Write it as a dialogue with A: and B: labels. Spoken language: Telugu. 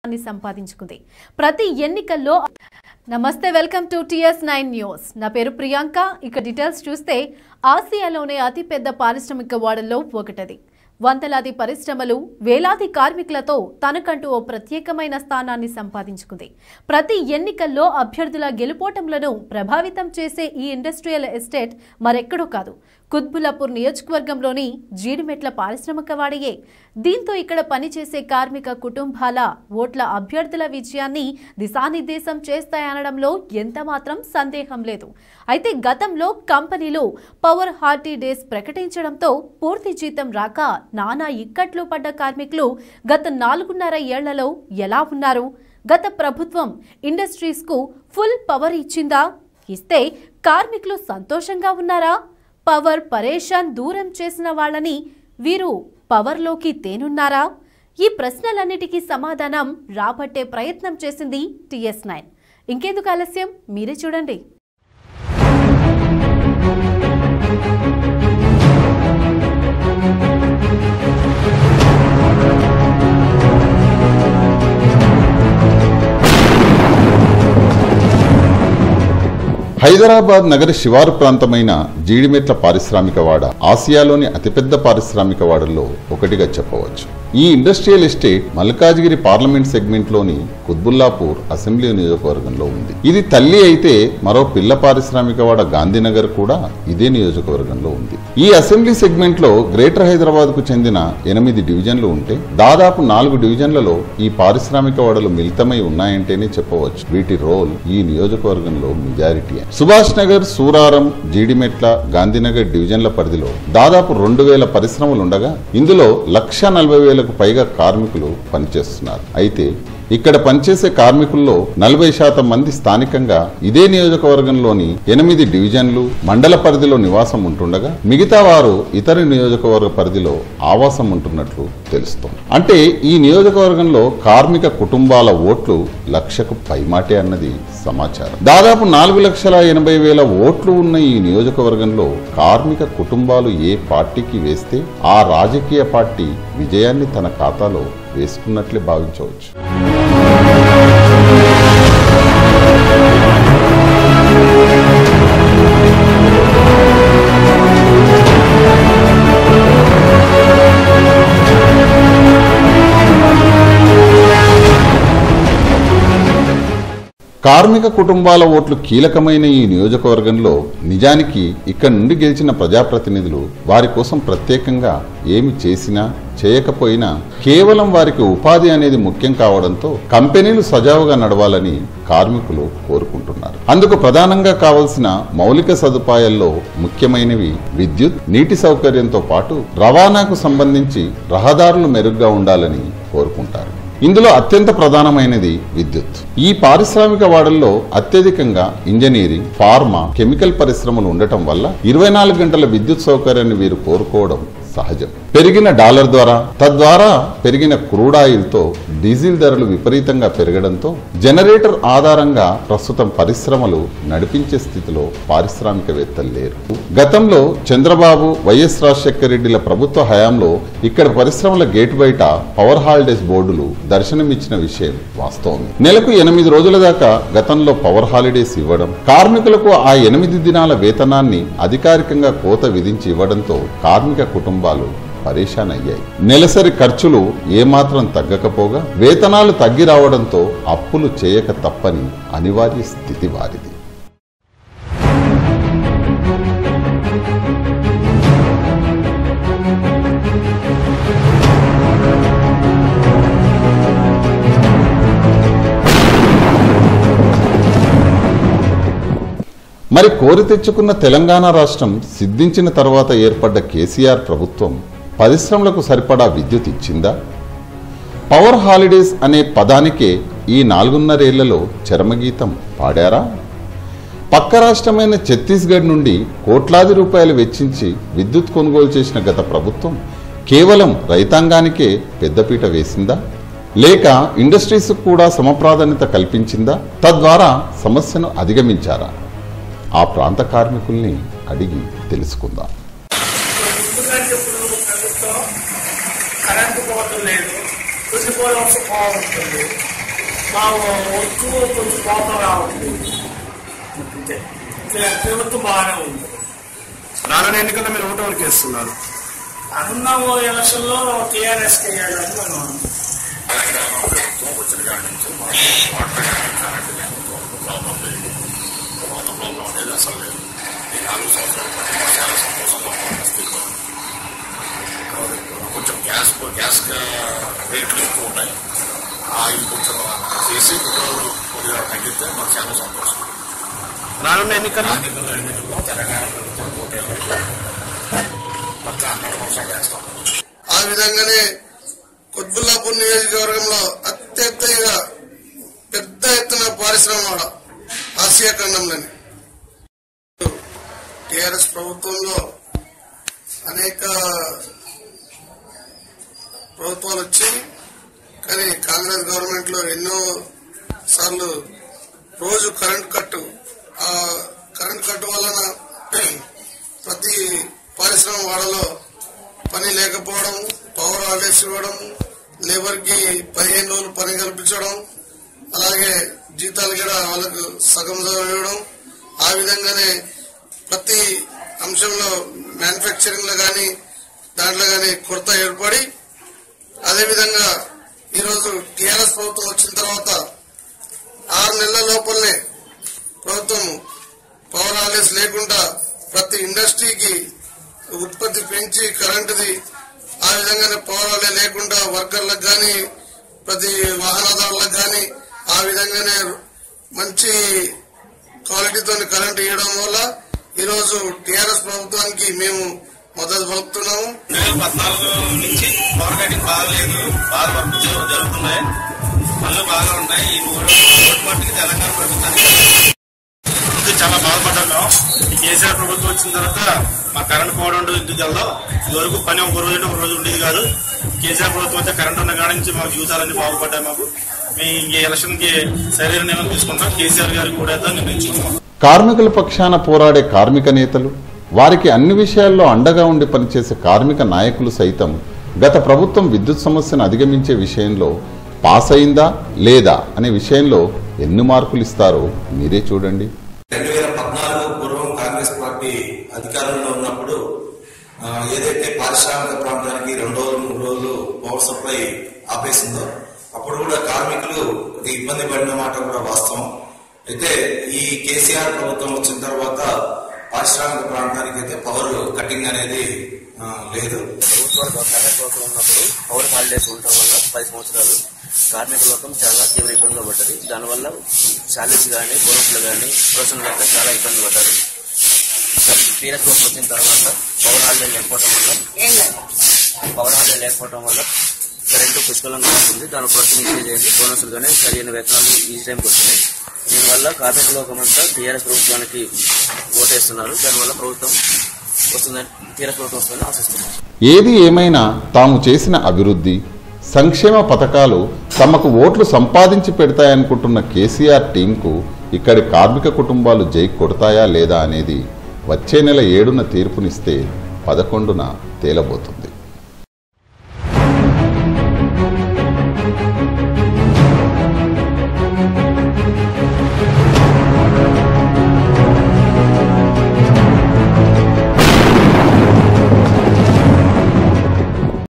A: ని సంపాదించుకుంది ప్రతి ఎన్నికల్లో నమస్తే welcome to TS nine news నా పేరు ప్రియాంక ఇక డీటెయిల్స్ చూస్తే ఆసియాలోనే అతిపెద్ద పారిశ్రామిక వాడల్లో ఒకటది వందలాది పరిశ్రమలు వేలాది కార్మికులతో తనకంటూ ఓ ప్రత్యేకమైన స్థానాన్ని సంపాదించుకుంది ప్రతి ఎన్నికల్లో అభ్యర్థుల గెలుపోటములను ప్రభావితం చేసే ఈ ఇండస్ట్రియల్ ఎస్టేట్ మరెక్కడో కాదు కుత్బుల్లాపూర్ నియోజకవర్గంలోని జీడిమెట్ల పారిశ్రామికవాడియే దీంతో ఇక్కడ పనిచేసే కార్మిక కుటుంబాల ఓట్ల అభ్యర్థుల విజయాన్ని దిశానిర్దేశం చేస్తాయనడంలో ఎంత మాత్రం సందేహం లేదు అయితే గతంలో కంపెనీలు పవర్ హార్టీ డేస్ ప్రకటించడంతో పూర్తి జీతం రాక నానా ఇక్కట్లు పడ్డ కార్మికులు గత నాలుగున్నర ఏళ్లలో ఎలా ఉన్నారు గత ప్రభుత్వం ఇండస్ట్రీస్కు ఫుల్ పవర్ ఇచ్చిందా ఇస్తే కార్మికులు సంతోషంగా ఉన్నారా పవర్ పరేషాన్ దూరం చేసిన వాళ్ళని వీరు పవర్లోకి తేనున్నారా ఈ ప్రశ్నలన్నిటికీ సమాధానం రాబట్టే ప్రయత్నం చేసింది టిఎస్ నైన్ ఇంకెందుకు ఆలస్యం మీరే చూడండి
B: హైదరాబాద్ నగర శివారు ప్రాంతమైన జీడిమెట్ల పారిశ్రామిక వాడ ఆసియాలోని అతిపెద్ద పారిశ్రామిక వాడల్లో ఒకటిగా చెప్పవచ్చు ఈ industrial estate Malkajgiri parliament segment లోని కుత్బుల్లాపూర్ అసెంబ్లీ నియోజకవర్గంలో ఉంది ఇది తల్లి అయితే మరో పిల్ల పారిశ్రామిక వాడ గాంధీనగర్ కూడా ఇదే నియోజకవర్గంలో ఉంది ఈ అసెంబ్లీ సెగ్మెంట్ లో గ్రేటర్ హైదరాబాద్ కు చెందిన ఎనిమిది డివిజన్లు ఉంటే దాదాపు నాలుగు డివిజన్లలో ఈ పారిశ్రామిక వాడలు మిళితమై ఉన్నాయంటేనే చెప్పవచ్చు వీటి రోల్ ఈ నియోజకవర్గంలో మెజారిటీ సుభాష్ నగర్ సూరారం జీడిమెట్ల గాంధీనగర్ డివిజన్ల పరిధిలో దాదాపు రెండు వేల పరిశ్రమలు ఉండగా ఇందులో లక్ష నలభై వేలకు పైగా కార్మికులు పనిచేస్తున్నారు అయితే ఇక్కడ పనిచేసే కార్మికుల్లో నలభై శాతం మంది స్థానికంగా ఇదే నియోజకవర్గంలోని ఎనిమిది డివిజన్లు మండల పరిధిలో నివాసం ఉంటుండగా మిగతా వారు ఇతర నియోజకవర్గ పరిధిలో ఆవాసం ఉంటున్నట్లు తెలుస్తోంది అంటే ఈ నియోజకవర్గంలో కార్మిక కుటుంబాల ఓట్లు లక్షకు పైమాటే అన్నది సమాచారం దాదాపు నాలుగు లక్షల ఎనభై వేల ఓట్లు ఉన్న ఈ నియోజకవర్గంలో కార్మిక కుటుంబాలు ఏ పార్టీకి వేస్తే ఆ రాజకీయ పార్టీ విజయాన్ని తన ఖాతాలో వేసుకున్నట్లే భావించవచ్చు కార్మిక కుటుంబాల ఓట్లు కీలకమైన ఈ నియోజకవర్గంలో నిజానికి ఇక్కడ నుండి గెలిచిన ప్రజాప్రతినిధులు వారి కోసం ప్రత్యేకంగా ఏమి చేసినా చేయకపోయినా కేవలం వారికి ఉపాధి అనేది ముఖ్యం కావడంతో కంపెనీలు సజావుగా నడవాలని కార్మికులు కోరుకుంటున్నారు అందుకు ప్రధానంగా కావలసిన మౌలిక సదుపాయాల్లో ముఖ్యమైనవి విద్యుత్ నీటి సౌకర్యంతో పాటు రవాణాకు సంబంధించి రహదారులు మెరుగ్గా ఉండాలని కోరుకుంటారు ఇందులో అత్యంత ప్రధానమైనది విద్యుత్ ఈ పారిశ్రామిక వాడల్లో అత్యధికంగా ఇంజనీరింగ్ ఫార్మా కెమికల్ పరిశ్రమలు ఉండటం వల్ల ఇరవై నాలుగు గంటల విద్యుత్ సౌకర్యాన్ని వీరు కోరుకోవడం సహజం పెరిగిన డాలర్ ద్వారా తద్వారా పెరిగిన క్రూడ్ ఆయిల్ తో డీజిల్ ధరలు విపరీతంగా పెరగడంతో జనరేటర్ ఆధారంగా ప్రస్తుతం పరిశ్రమలు నడిపించే స్థితిలో పారిశ్రామికవేత్తలు లేరు గతంలో చంద్రబాబు వైఎస్ రాజశేఖర రెడ్డిల ప్రభుత్వ హయాంలో ఇక్కడ పరిశ్రమల గేట్ బయట పవర్ హాలిడేస్ బోర్డులు దర్శనమిచ్చిన విషయం వాస్తవమే నెలకు ఎనిమిది రోజుల దాకా గతంలో పవర్ హాలిడేస్ ఇవ్వడం కార్మికులకు ఆ ఎనిమిది దినాల వేతనాన్ని అధికారికంగా కోత విధించి ఇవ్వడంతో కార్మిక కుటుంబాలు పరేషాన్ అయ్యాయి నెలసరి ఖర్చులు ఏమాత్రం తగ్గకపోగా వేతనాలు తగ్గి రావడంతో అప్పులు చేయక తప్పని అనివార్య స్థితి వారిది మరి కోరి తెచ్చుకున్న తెలంగాణ రాష్ట్రం సిద్ధించిన తర్వాత ఏర్పడ్డ కేసీఆర్ ప్రభుత్వం పరిశ్రమలకు సరిపడా విద్యుత్ ఇచ్చిందా పవర్ హాలిడేస్ అనే పదానికే ఈ నాలుగున్నరేళ్లలో చరమగీతం పాడారా పక్క రాష్ట్రమైన ఛత్తీస్గఢ్ నుండి కోట్లాది రూపాయలు వెచ్చించి విద్యుత్ కొనుగోలు చేసిన గత ప్రభుత్వం కేవలం రైతాంగానికే పెద్దపీట వేసిందా లేక ఇండస్ట్రీస్ కూడా సమప్రాధాన్యత కల్పించిందా తద్వారా సమస్యను అధిగమించారా ఆ ప్రాంత కార్మికుల్ని అడిగి తెలుసుకుందాం
C: ఎందుకంటే ఇప్పుడు ప్రభుత్వం కరెంటు కోత లేదు తుదిపోవడం ఉంటుంది మా వచ్చు కొంచెం కోపం రావట్లేదు అంతే ప్ర- ప్రభుత్వం బాగానే ఉంది
D: రానున్న ఎన్నికల్లో మీరు ఓటు ఎవరికి వేస్తున్నారు
C: అనున్న ఎలక్షన్ లో టీఆర్ఎస్ వేయాలని మనం
D: కొంచెం గ్యాస్ గ్యాస్ రేట్లు ఎక్కువ ఉన్నాయి అవి కొంచెం చేసి పెట్రోల్ కొద్దిగా తగ్గితే మాకు చాలా సంతోషం రానున్న ఎన్నికల్లో ఎన్నికల్లో ఎన్నికల్లో తెలంగాణ ప్రభుత్వం ఓటు పక్క హండ్రెడ్ పర్సెంట్ వేస్తాం
E: ఆ విధంగానే కొద్బుల్లాపూర్ నియోజకవర్గంలో అత్యధికంగా పెద్ద ఎత్తున పారిశ్రమ వాడ ఆసియా ఖండంలోని టిఆర్ఎస్ ప్రభుత్వంలో అనేక ప్రభుత్వాలు వచ్చాయి కానీ కాంగ్రెస్ గవర్నమెంట్ లో ఎన్నో సార్లు రోజు కరెంట్ కట్టు ఆ కరెంట్ కట్టు వలన ప్రతి పారిశ్రమ వాడలో పని లేకపోవడం పవర్ హాలిడేస్ ఇవ్వడం లేబర్ కి పదిహేను రోజులు పని కల్పించడం అలాగే జీతాలు కూడా వాళ్ళకు సగం సగం ఇవ్వడం ఆ విధంగానే ప్రతి అంశంలో మ్యానుఫ్యాక్చరింగ్ లో కానీ దాంట్లో కానీ కొరత ఏర్పడి అదేవిధంగా ఈరోజు టీఆర్ఎస్ ప్రభుత్వం వచ్చిన తర్వాత ఆరు నెలల లోపలనే ప్రభుత్వం పవర్ హాలిడేస్ లేకుండా ప్రతి ఇండస్ట్రీకి ఉత్పత్తి పెంచి కరెంటుది ఆ విధంగానే పవర్ హాలిడే లేకుండా వర్కర్లకు కానీ ప్రతి వాహనదారులకు కానీ ఆ విధంగానే మంచి క్వాలిటీతో కరెంట్ ఇవ్వడం వల్ల ఈరోజు టీఆర్ఎస్ ప్రభుత్వానికి మేము మద్దతు పలుకుతున్నాము
D: రెండు వేల పద్నాలుగు నుంచి పవర్ కటింగ్ బాగలేదు బాగా వర్క్ జరు- జరుగుతున్నాయి పనులు బాగా ఉన్నాయి ఈ మూడు ఓటు మట్టుకి తెలంగాణ ప్రభుత్వానికి ముందు చాలా బాధపడ్డాం ఈ కేసీఆర్ ప్రభుత్వం వచ్చిన తర్వాత మా కరెంట్ పోవడం ఉండదు ఇంటికి వెళ్దాం ఇదివరకు పని ఒక రోజు అంటే ఒక రోజు ఉండేది కాదు కేసీఆర్ ప్రభుత్వం వచ్చే కరెంట్ ఉన్న కాడి నుంచి మా జీవితాలన్నీ బాగుపడ్డాయి మాకు మేము ఈ ఎలక్షన్ కి సరైన నిర్ణయం తీసుకుంటాం కేసీఆర్ గారికి కూడా నిర్ణయించుకుంటాం
B: కార్మికుల పక్షాన పోరాడే కార్మిక నేతలు వారికి అన్ని విషయాల్లో అండగా ఉండి పనిచేసే కార్మిక నాయకులు సైతం గత ప్రభుత్వం విద్యుత్ సమస్యను అధిగమించే విషయంలో పాస్ అయిందా లేదా అనే విషయంలో ఎన్ని మార్కులు ఇస్తారో మీరే చూడండి
F: రెండు వేల పద్నాలుగు పూర్వం కాంగ్రెస్ పార్టీ అధికారంలో ఉన్నప్పుడు ఆ, ఏదైతే పారిశ్రామిక ప్రాంతానికి రెండు రోజులు మూడు రోజులు పవర్ సప్లై ఆపేసిందో అప్పుడు కూడా కార్మికులు కొద్దిగా ఇబ్బంది పడిన మాట కూడా వాస్తవం అయితే ఈ కేసీఆర్ ప్రభుత్వం వచ్చిన తర్వాత పారిశ్రామిక ప్రాంతానికి అయితే పవర్ కటింగ్ అనేది ఆ, లేదు
G: ప్రభుత్వాలు కాంగ్రెస్ ప్రభుత్వం ఉన్నప్పుడు పవర్ హాలిడేస్ ఉండటం వల్ల పది సంవత్సరాలు కార్మిక లోకం చాలా తీవ్ర ఇబ్బందులు పడ్డది దానివల్ల శాలరీస్ కానీ బోనస్లు కానీ ప్రొఫెషనల్ లేక చాలా ఇబ్బంది పడ్డారు టీఆర్ఎస్ ప్రభుత్వం వచ్చిన తర్వాత పవర్ హాలిడే లేకపోవడం వల్ల పవర్ హాలిడే లేకపోవడం వల్ల కరెంటు పుష్కలంగా ఉంటుంది దాని ప్రొడక్షన్ ఇంక్రీజ్ అయింది బోనస్లు కానీ సరైన వేతనాలు ఈ టైంకి వస్తున్నాయి దీనివల్ల కార్మిక లోకం అంతా టీఆర్ఎస్ ప్రభుత్వానికి ఓటేస్తున్నారు దానివల్ల ప్రభుత్వం వస్తుందని టీఆర్ఎస్ ప్రభుత్వం వస్తుందని ఆశిస్తున్నారు
B: ఏది ఏమైనా తాము చేసిన అభివృద్ధి సంక్షేమ పథకాలు తమకు ఓట్లు సంపాదించి పెడతాయనుకుంటున్న కేసీఆర్ టీంకు ఇక్కడి కార్మిక కుటుంబాలు జై కొడతాయా లేదా అనేది వచ్చే నెల ఏడున తీర్పునిస్తే పదకొండున తేలబోతుంది